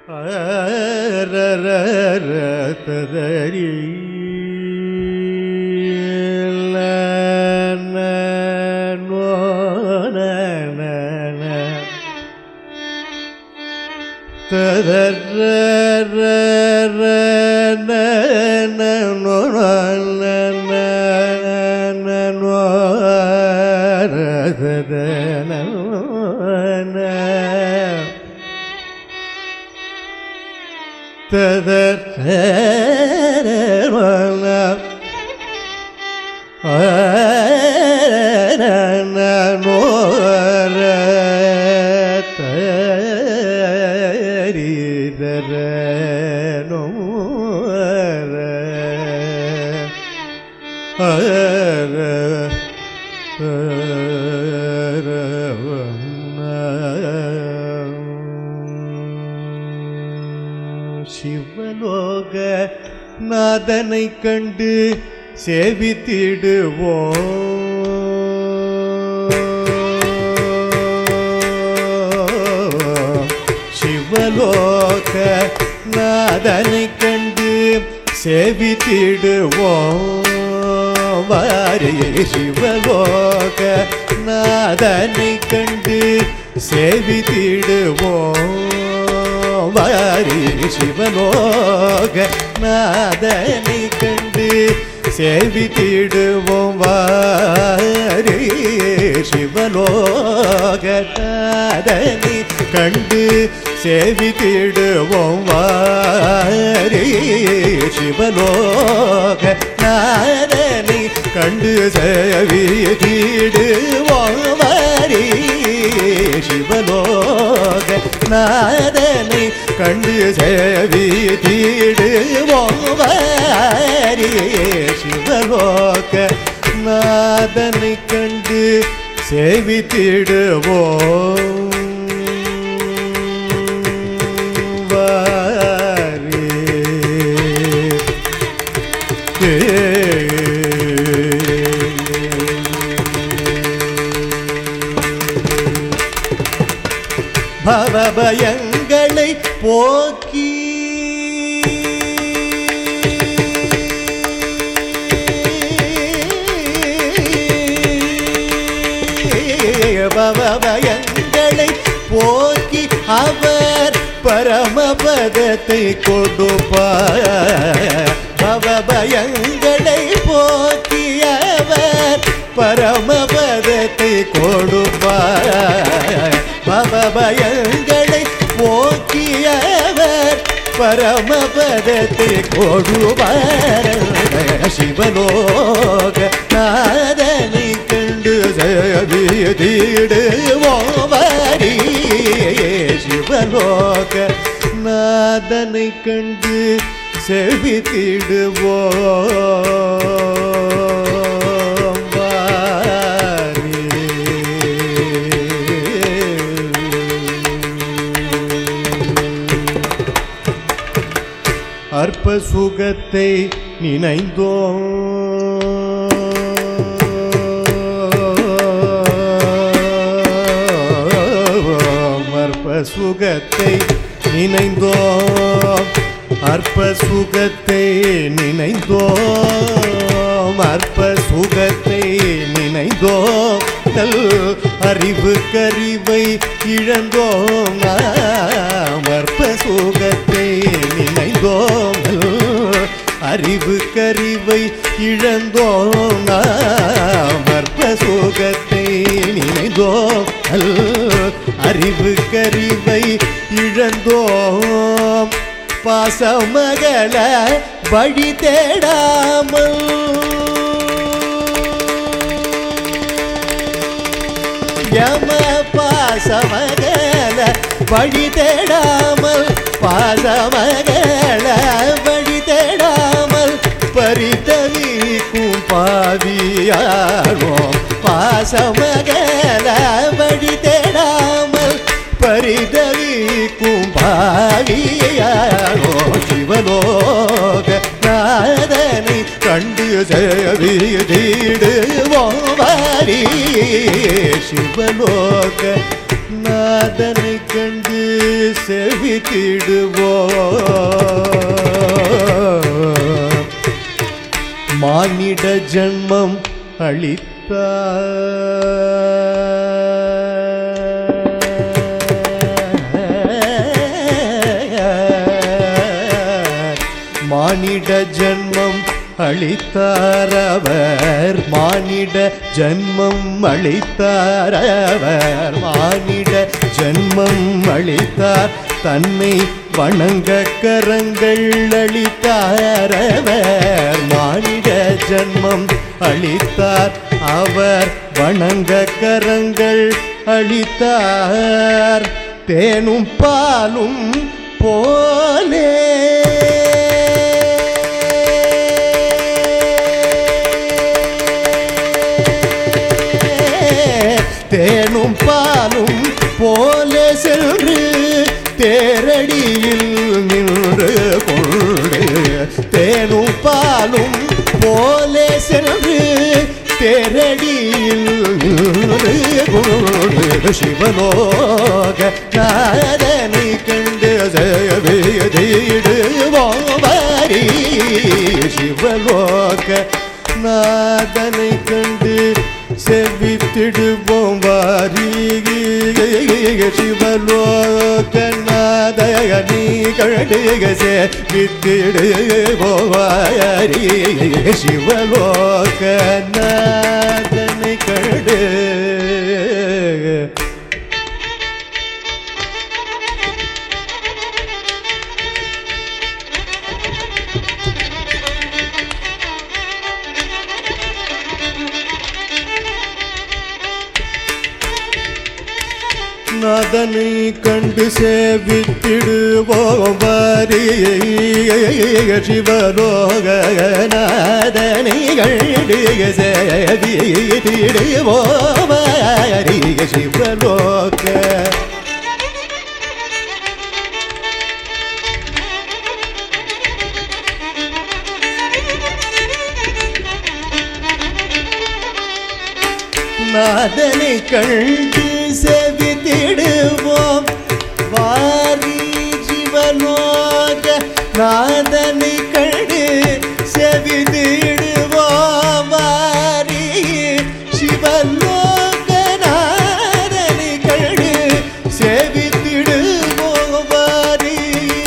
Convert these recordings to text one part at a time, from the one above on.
ததரி சிவலோக நாதனை கண்டு சேவித்திடுவோம் சிவலோக நாதனை கண்டு சேவித்திடுவோம் வாரியே சிவலோக நாதனை கண்டு சேவித்திடுவோம் வாரி சிவலோக நாதனை கண்டு சேவித்திடுவோம் வாரி சிவலோக நாதனை கண்டு சேவித்திடுவோம் வாரி சிவலோக நாதனை கண்டு சேவித்திடுவோம் வாரி சிவலோக நாதனை கண்டு சேவி தீடுவோம் வாரி சிவலோக நாதனை கண்டு சேவி தீடுவோம் வாரி பவபயங்களை போக்கி பவபயங்களை போக்கி அவர் பரமபதத்தை கொடுப்பார் பவபயங்களை போக்கி அவர் பரமபதத்தை கொடுப்பார் பவபயங்களை போக்கியவர் பரமபதத்தை கொடுவார் சிவலோக நாதனை கண்டு சேவிடுவோமரி சிவலோக நாதனை கண்டு செவித்திடுவோம் அற்ப சுகத்தை நினைந்தோம் அற்ப சுகத்தை நினைந்தோம் அற்ப சுகத்தை நினைந்தோம் அற்ப சுகத்தை நினைந்தோம் நல் அறிவு கறிவை இழந்தோம் நாம் அற்ப சுகத்தை நினைந்தோம் நல் அறிவு கறிவை இழந்தோம் நாம் அற்ப சுகத்தை நினைந்தோம் நல் அறிவு கறிவை இழந்தோம் பாசமகல வழி தேடாமல் யம பாசமகல வழி தேடாமல் பாசமகல வழி தேடாமல் பரிதவிக்கும் பாவியாரோம் பாசமகல வழி தேடாமல் பரிதவிக்கும் பாவியாரோ சிவலோக நாதனை கண்டு சேவிதிடுவோம் வாரி சிவலோக நாதனை கண்டு செவித்திடுவோ மானிட ஜன்மம் அளித்தார் மானிட ஜன்மம் அளித்தாரவர் மானிட ஜன்மம் அளித்தாரவர் மானிட ஜன்மம் அளித்தார் தன்னை வணங்க கரங்கள் அளித்தாரவர் மானிட ஜன்மம் அளித்தார் அவர் வணங்க கரங்கள் அளித்தார் தேனும் பாலும் போலே தேனும் பாலும் போல சென்று தேரடியில் நின்று கொண்டு தேனும் பாலும் போல சென்று தேரடியில் நின்று கொண்டு சிவலோக நாதனை கண்டு ஜெயவேதிடுவோம் சிவலோக நாதனை கண்டு செவித்திடுவோம் வாரி சிவலோக நாதகனி கடுக செவித்திடுவோம் வாரி சிவலோக நாதனை கடு நாதனை கண்டு சேவித்திடுவோம் வாரிய சிவலோக நாதனை கண்டு சேவித்திடுவோம் வாரிய சிவலோக நாதனை கண்டு செவித்திடுவோம் வாரி சிவலோக நாதனை கண்டு செவித்திடுவோம் வாரி சிவலோக நாதனை கண்டு செவித்திடுவோம் வாரி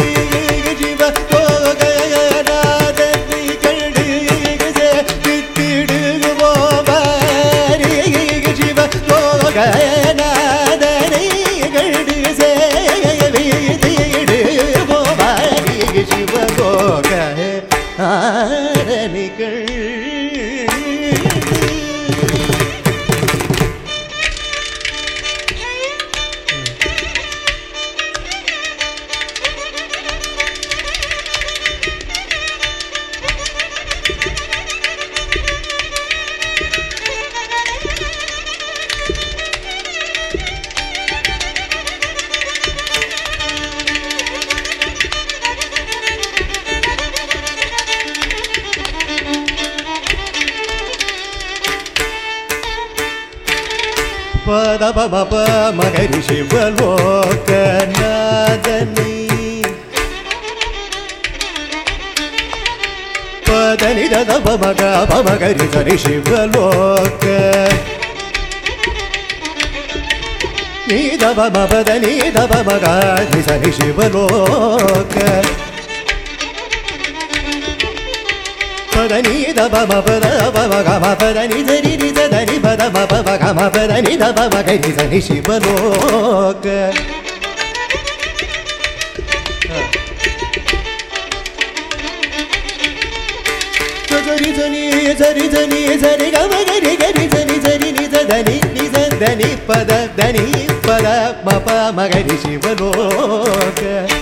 சிவலோக நாதனை கண்டு செவித்திடுவோம் வாரி சிவலோக நாதனை கண்டு செவித்திடுவோம் வாரி சிவலோக நாதனை கண்டு பத பப ப மகரி சிவலோக நாதனை பதனி தத பமக பமகரி சரி சிவலோக நீ தப மபத நீ தப மக நி சரி சிவலோக பதனி தப மபத பமக மபத நி சரி நி சதனி பத மப மக மபத நி தப மகரி சரி சிவலோக சரி சனி சரி சனி சரி கம கரி கரி சனி சரி நி சதனி நி சதனி பத தனி பத மப மகரி சிவலோக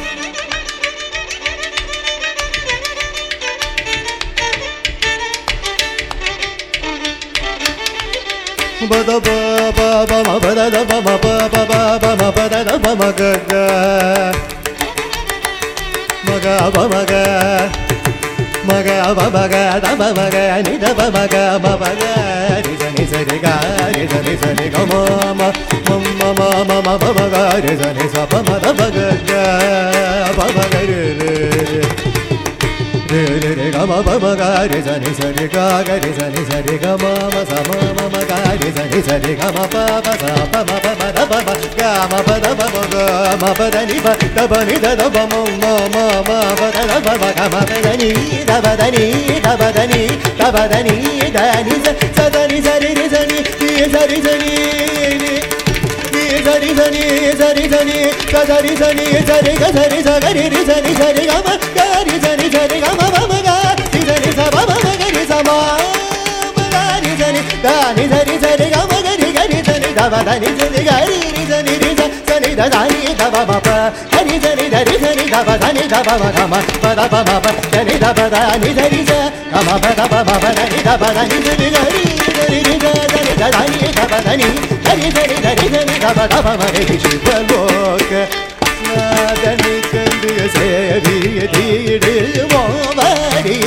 பத ப ப ப ம பத த ப ம ப ப ப ப ம பத த ப ம க க ம க ப ம க மக மக தப மக நிதப மக மபக ரிச நிச ரிக ரிச நிச ரிக மம மம்ம மம மப மக ரிச நிச பம தப க பம க ரி ரி ரி ரி ரி க ம ப ம க ரி ச நி ச ரி க க ரி ச நி ச ரி க ம ம ச ம ம ம க ரி ச நி ச ரி க ம ப ப ச ப ம ப ம த ப ம க ம ப த ப ம க ம ப த நி ப த ப நி த த ப ம ம ம ம ப த த ப ம க ம த த நி த ப த நி த ப த நி த ப த நி த நி ச ச த நி ச ரி ரி ச நி ரி ச ரி ச நி நி சரி சனி சரி சனி சரி சனி சரி சரி சரி ரி சனி சரி கம கரி சனி சரி கம பம கரி சனி ச பம கரி சம கரி சனி கரி சரி சரி கம கரி கரி சனி தவ தனி சனி கரி ரி சனி ரி ச சனி த சனி தவ பப கரி சனி தரி சனி தவ தனி தவ ம கம பத பம ப சனி தவ தனி சரி ச கம பத பம ப தனி தவ தனி சனி கரி சனி ரி ச சனி த தனி தவ தனி தனி சனி தரி சனி தவ தவ மகரி சிவலோக நாதனி கண்டு சேவிய தீடுவோவரி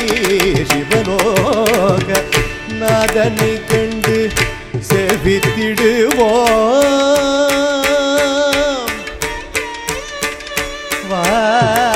சிவலோக நாதனி கண்டு சேவித்திடுவோம் வா